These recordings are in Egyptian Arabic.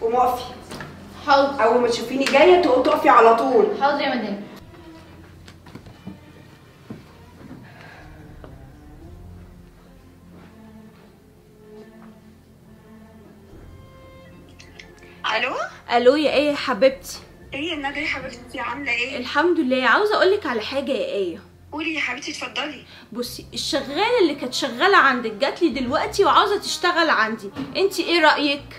قومي اقفي حاضر اول ما تشوفيني جايه تقومي تقفي على طول حاضر يا مدام الو الو يا ايه يا حبيبتي ايه يا ندى يا حبيبتي عامله ايه الحمد لله عاوزه اقولك على حاجه يا ايه قولي يا حبيبتي اتفضلي بصي الشغاله اللي كانت شغاله عندك جات لي دلوقتي وعاوزه تشتغل عندي انت ايه رايك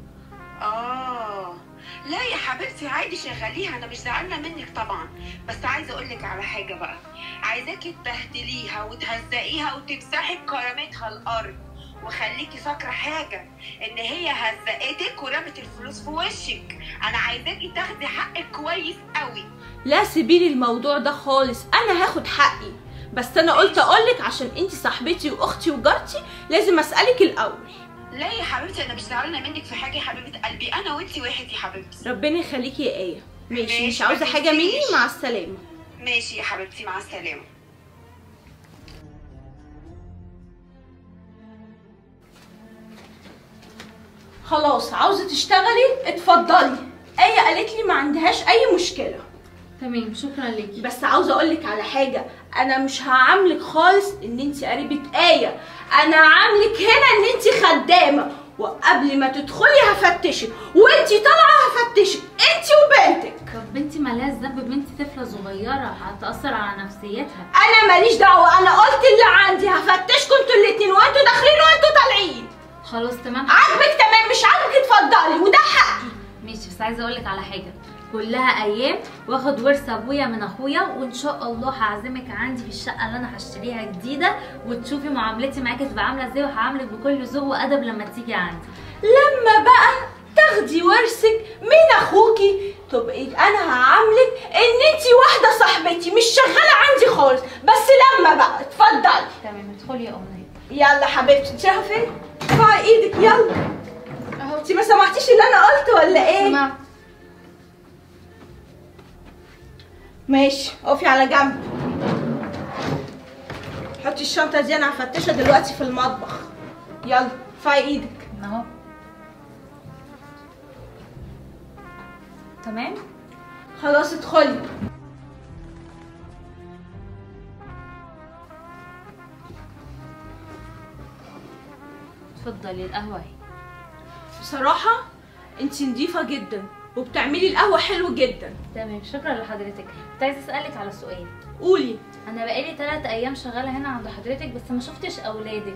اه لا يا حبيبتي عادي شغليها انا مش زعلانه منك طبعا بس عايزه اقول لك على حاجه بقى عايزاكي تبهدليها وتهزقيها وتمسحي بكرامتها الارض وخليكي فاكره حاجه ان هي هزقتك ورمت الفلوس في وشك انا عايزاكي تاخدي حقك كويس قوي لا سيبيلي الموضوع ده خالص انا هاخد حقي بس انا قلت اقولك عشان انت صاحبتي واختي وجارتي لازم اسالك الاول لا يا حبيبتي انا مش زعلانه منك في حاجه يا حبيبه قلبي انا وانتي واحد يا حبيبتي ربنا يخليكي يا ايه ماشي ماشي، مش ما عاوزه حاجه مني تنسيش. مع السلامه ماشي يا حبيبتي مع السلامه خلاص عاوزه تشتغلي اتفضلي ايه قالت لي ما عندهاش اي مشكله تمام شكرا ليكي بس عاوزه اقولك على حاجه انا مش هعاملك خالص ان انت قريبه ايه انا عاملك هنا ان انت خدامه وقبل ما تدخلي هفتشك وانت طالعه هفتشك انت وبنتك طب بنتي مالهاش ذنب بنتي طفله صغيره هتاثر على نفسيتها انا ماليش دعوه انا قلت اللي عندي هفتشكوا انتوا الاتنين وانتوا داخلين وانتوا طالعين خلاص تمام عاجبك تمام مش عاجبك اتفضلي وده حقي ماشي بس عايزه اقول لك على حاجه كلها ايام واخد ورث ابويا من اخويا وان شاء الله هعزمك عندي في الشقه اللي انا هشتريها جديده وتشوفي معاملتي معاكي تبقى عامله ازاي وهعاملك بكل ذوق وادب لما تيجي عندي لما بقى تاخدي ورثك من اخوكي تبقي انا هعاملك ان انت واحده صاحبتي مش شغاله عندي خالص بس لما بقى اتفضلي تمام ادخلي يا امنيه يلا حبيبتي انت رايحه فين ارفعي ايدك يلا اهو انت ما سمعتيش اللي انا قلته ولا ايه سمعت ماشي اقفي على جنب حطي الشنطه دي انا هفتشها دلوقتي في المطبخ يلا ارفعي ايدك اهو تمام خلاص ادخلي اتفضلي القهوه اهي بصراحه انت نضيفه جدا وبتعملي القهوه حلو جدا تمام شكرا لحضرتك كنت عايزه اسالك على سؤال قولي انا بقالي ثلاث ايام شغاله هنا عند حضرتك بس ما شفتش اولادك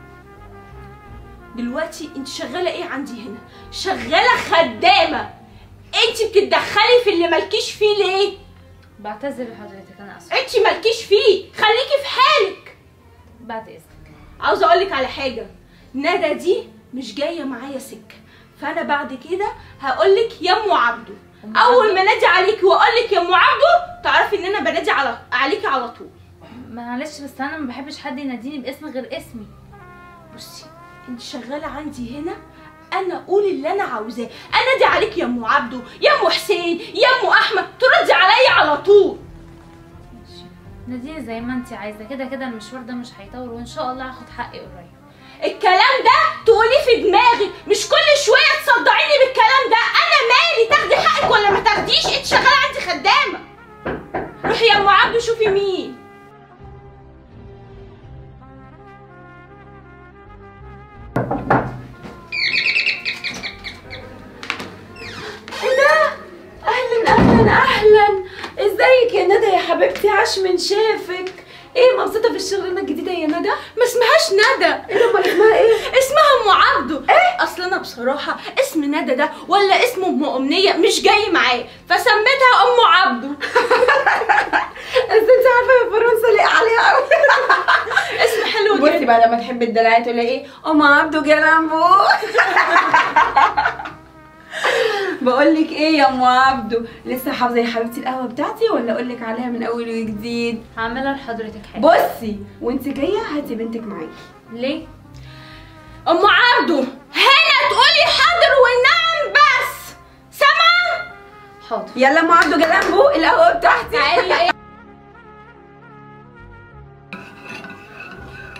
دلوقتي انت شغاله ايه عندي هنا شغاله خدامه انت بتتدخلي في اللي مالكيش فيه ليه بعتذر لحضرتك انا اسفه انت مالكيش فيه خليكي في حالك بعد اذنك عاوزه اقولك على حاجه ندى دي مش جايه معايا سكه فانا بعد كده هقولك يا ام عبده أم اول عبده؟ ما نادي عليكي واقولك يا ام عبده تعرفي ان انا بنادي على عليكي على طول معلش بس انا ما بحبش حد يناديني باسم غير اسمي بصي انت شغاله عندي هنا انا اقول اللي انا عاوزاه انادي عليك يا ام عبده يا ام حسين يا ام احمد تردي عليا على طول ماشي. ناديني زي ما انت عايزه كده كده المشوار ده مش هيطول وان شاء الله هاخد حقي قريب الكلام ده تقوليه في دماغي مش كل شويه تصدعيني بالكلام ده انا مالي تاخدي حقك ولا ما تاخديش انت شغاله عندي خدامه روحي يا ام عبده شوفي مين ايه ده اهلا اهلا اهلا ازيك يا ندى يا حبيبتي عاش من شافك ايه مبسوطه في الشغلانه الجديده يا ندى ما اسمهاش ندى ايه امال اسمها ايه اسمها ام عبده ايه اصل انا بصراحه اسم ندى ده ولا اسم ام امنيه مش جاي معايا فسميتها ام عبده بس انت عارفه يا فرنسا ليه عليها قوي اسم حلو بصي جدا بقى لما تحب الدلع تقول لها ايه ام عبده جلامبو بقول لك ايه يا ام عبده لسه حافظه يا حبيبتي القهوه بتاعتي ولا اقول لك عليها من اول وجديد هعملها لحضرتك حاجه بصي وانت جايه هاتي بنتك معاكي ليه ام عبده هنا تقولي حاضر ونعم بس سامعه حاضر يلا ام عبده جلامبو القهوه بتاعتي تعالي ايه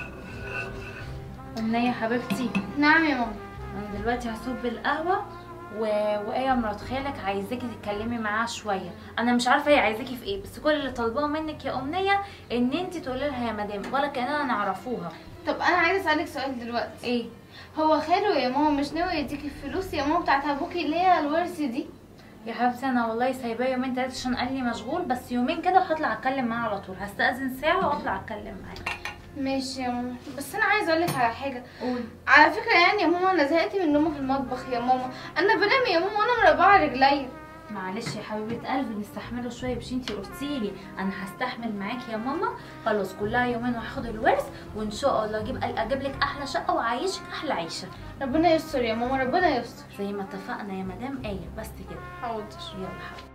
امنيه يا حبيبتي نعم يا ماما انا دلوقتي هصب القهوه و... وآية مرات خالك عايزاكي تتكلمي معاها شوية أنا مش عارفة هي عايزاكي في إيه بس كل اللي طالباه منك يا أمنية إن أنت تقولي لها يا مدام ولا كأننا نعرفوها طب انا عايزه اسالك سؤال دلوقتي إيه هو خاله يا ماما مش ناوي يديكي الفلوس يا ماما بتاعت ابوكي اللي هي الورث دي يا حبيبتي أنا والله سايباه يومين تلاتة عشان قال لي مشغول بس يومين كده وهطلع أتكلم معاه على طول هستأذن ساعة وأطلع أتكلم معاه ماشي يا ماما بس انا عايزه اقولك على حاجه قول على فكره يعني يا ماما انا زهقت من نومه في المطبخ يا ماما انا بنام يا ماما وانا مربعه رجليا معلش يا حبيبه قلبي نستحمله شويه مش انتي قلتيلي انا هستحمل معاكي يا ماما خلاص كلها يومين وهاخد الورث وان شاء الله اجيب اجيب لك احلى شقه واعيشك احلى عيشه ربنا يستر يا ماما ربنا يستر زي ما اتفقنا يا مدام ايه بس كده حاضر يلا حبيبتي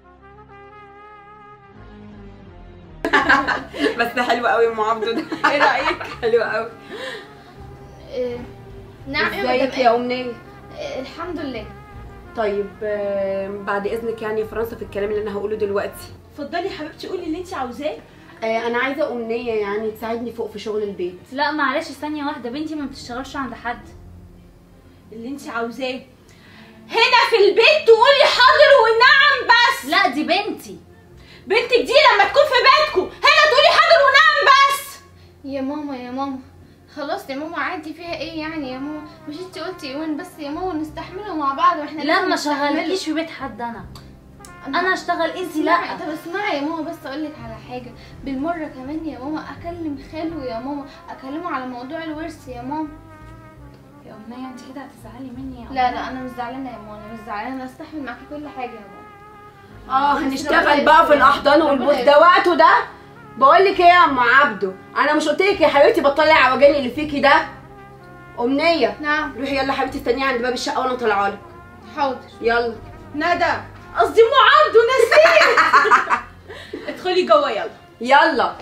بس ده حلو قوي ام عبده ده ايه رايك حلو قوي إيه. نعم يا ازيك مدام يا امنيه إيه، الحمد لله طيب آه، بعد اذنك يعني يا فرنسا في الكلام اللي انا هقوله دلوقتي اتفضلي يا حبيبتي قولي اللي انت عاوزاه آه، انا عايزه امنيه يعني تساعدني فوق في شغل البيت لا معلش ثانيه واحده بنتي ما بتشتغلش عند حد اللي انت عاوزاه هنا في البيت تقولي حاضر ونعم بس لا دي بنتي بنتك دي لما تكون في بيتكم هنا تقولي حاضر ونعم بس يا ماما يا ماما خلاص يا ماما عادي فيها ايه يعني يا ماما مش انتي قلتي يومين بس يا ماما نستحمله مع بعض واحنا لا لازم ما نستحمله. شغلكيش في بيت حد انا انا اشتغل انتي لا اسمعي طب اسمعي يا ماما بس اقول لك على حاجه بالمره كمان يا ماما اكلم خاله يا ماما اكلمه على موضوع الورث يا ماما يا امنيه انت كده هتزعلي مني يا لا أمنية. لا انا مش زعلانه يا ماما انا مش زعلانه انا استحمل معاكي كل حاجه يا ماما اه بس هنشتغل ربنا بقى في يستر. الاحضان ربنا والبوس يستر. ده وقته ده بقول لك ايه يا ام عبده انا مش قلت لك يا حبيبتي بطلي عوجاني اللي فيكي ده امنيه نعم روحي يلا حبيبتي استنيني عند باب الشقه وانا طالعه لك حاضر يلا ندى قصدي ام عبده نسيت ادخلي جوه يلا يلا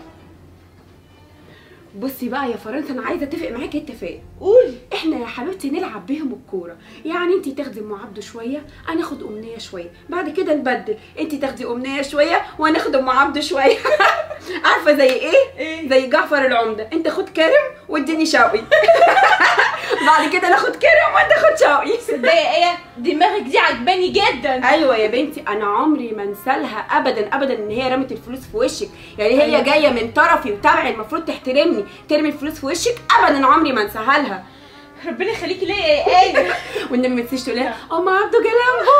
بصي بقى يا فرنسا انا عايزه اتفق معاكي اتفاق قولي احنا يا حبيبتي نلعب بيهم الكوره يعني انت تاخدي ام عبده شويه انا اخد امنيه شويه بعد كده نبدل انت تاخدي امنيه شويه وانا اخد ام عبده شويه عارفه زي ايه ايه زي جعفر العمده انت خد كرم واديني شوقي بعد كده ناخد كرم وانت خد شوقي تصدقي ايه دماغك دي عجباني جدا ايوه يا بنتي انا عمري ما انسالها ابدا ابدا ان هي رمت الفلوس في وشك يعني هي جايه من طرفي وتبعي المفروض تحترمني ترمي الفلوس في وشك ابدا عمري ما انساها لها ربنا يخليكي ليا يا ايه والنبي ما تنسيش تقول لها ام عبده جلامبو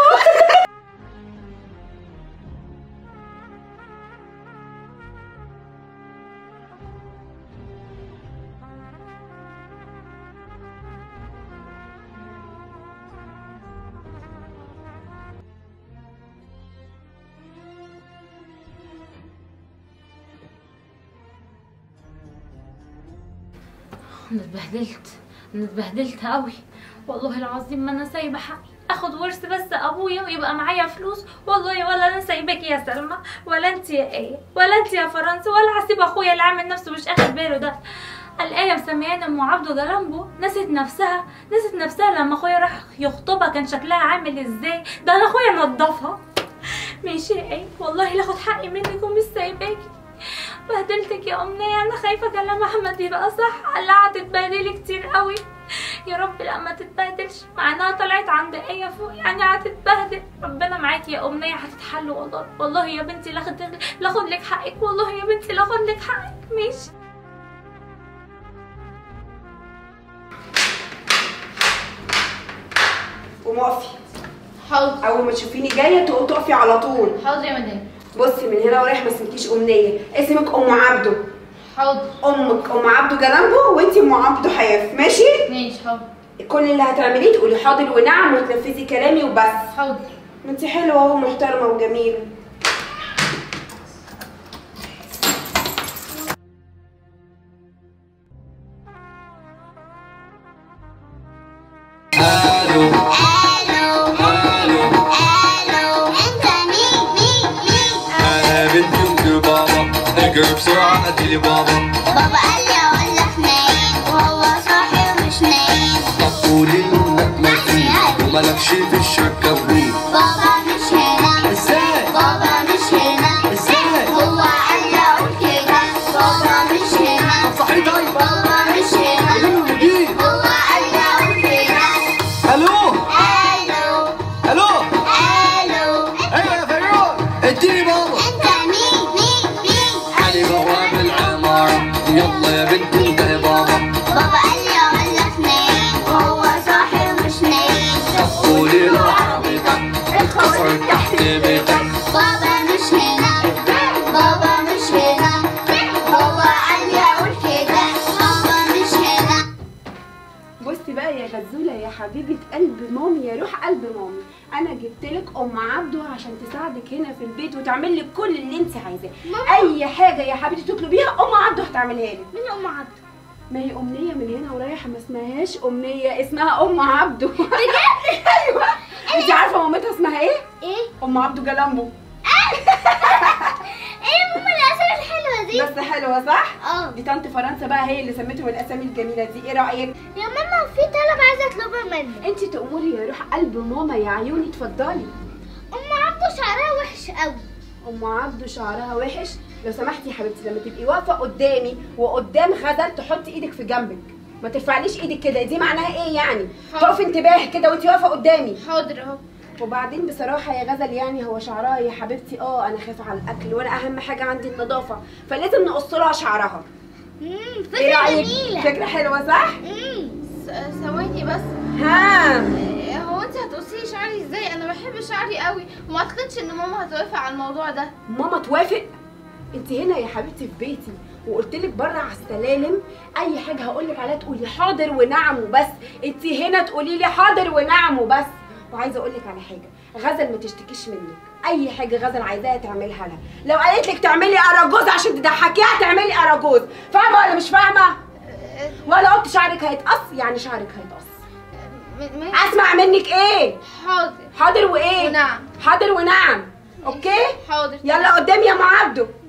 انا اتبهدلت انا اتبهدلت قوي والله العظيم ما انا سايبه حقي اخد ورث بس ابويا ويبقى معايا فلوس والله ولا انا سايباك يا سلمى ولا انت يا ايه ولا انت يا فرنسا ولا هسيب اخويا اللي عامل نفسه مش اخد باله ده الآية مسميانا ام عبده جلامبو نسيت نفسها نسيت نفسها لما اخويا راح يخطبها كان شكلها عامل ازاي ده انا اخويا نضفها ماشي يا ايه والله لاخد حقي منك ومش سايباكي بهدلتك يا أمنية أنا خايفة كلام أحمد يبقى صح قال لها هتتبهدلي كتير قوي يا رب لا ما تتبهدلش مع انها طلعت عند ايه فوق يعني هتتبهدل ربنا معاكي يا أمنية هتتحل والله والله يا بنتي لاخد لاخد لك حقك والله يا بنتي لاخد لك حقك ماشي قومي اقفي حاضر اول ما تشوفيني جايه تقوم تقفي على طول حاضر يا مدام بصي من هنا ورايح ما اسمكيش امنيه اسمك ام عبده حاضر امك ام عبده جلامبو وانتي ام عبده حياف ماشي ماشي حاضر كل اللي هتعمليه تقولي حاضر ونعم وتنفذي كلامي وبس حاضر ما انت حلوه اهو محترمه وجميله انا بنت ام بابا اجري بسرعه هاتي لي بابا بابا قال لي اقول لك نايم وهو صاحي ومش نايم طب قولي له انك مجنون ومالكش في الشركه بنين بابا مش هنا ازاي بابا مش هنا ازاي هو قال لي اقول كده بابا مش هنا صحي طيب بابا مش هنا قولي له المدير هو قال لي اقول كده الو الو بقى يا غزوله يا حبيبه قلب مامي يا روح قلب مامي انا جبت لك ام عبده عشان تساعدك هنا في البيت وتعمل لك كل اللي انت عايزاه اي حاجه يا حبيبتي تطلبيها ام عبده هتعملها لك مين ام عبده ما هي امنيه من هنا ورايحه ما اسمهاش امنيه اسمها ام عبده بجد ايوه انت عارفه مامتها اسمها ايه ايه ام عبده جلامبو ايه ماما الاسامي الحلوه دي بس حلوه صح اه دي طنط فرنسا بقى هي اللي سميتهم الاسامي الجميله دي ايه رايك يا ماما في طلب عايزه اطلبه منك انت تأمري يا روح قلب ماما يا عيوني اتفضلي ام عبده شعرها وحش قوي ام عبده شعرها وحش لو سمحتي يا حبيبتي لما تبقي واقفه قدامي وقدام غزل تحطي ايدك في جنبك ما ترفعليش ايدك كده دي معناها ايه يعني حاضر. تقفي انتباه كده وانت واقفه قدامي حاضر اهو وبعدين بصراحه يا غزل يعني هو شعرها يا حبيبتي اه انا خايفه على الاكل وانا اهم حاجه عندي النظافه فلازم نقص لها شعرها امم ايه فكره رايك جميله فكره حلوه صح امم ثواني بس ها هو انت هتقصي لي شعري ازاي انا بحب شعري قوي وما اعتقدش ان ماما هتوافق على الموضوع ده ماما توافق انت هنا يا حبيبتي في بيتي وقلت لك بره على السلالم اي حاجه هقول لك عليها تقولي حاضر ونعم وبس انت هنا تقولي لي حاضر ونعم وبس وعايزه اقول لك على حاجه غزل ما تشتكيش منك اي حاجه غزل عايزاها تعملها لها لو قالت لك تعملي اراجوز عشان تضحكيها تعملي اراجوز فاهمه ولا مش فاهمه ولا قلت شعرك هيتقص يعني شعرك هيتقص م- م- اسمع منك ايه حاضر حاضر وايه ونعم حاضر ونعم اوكي حاضر يلا قدامي يا ام عبده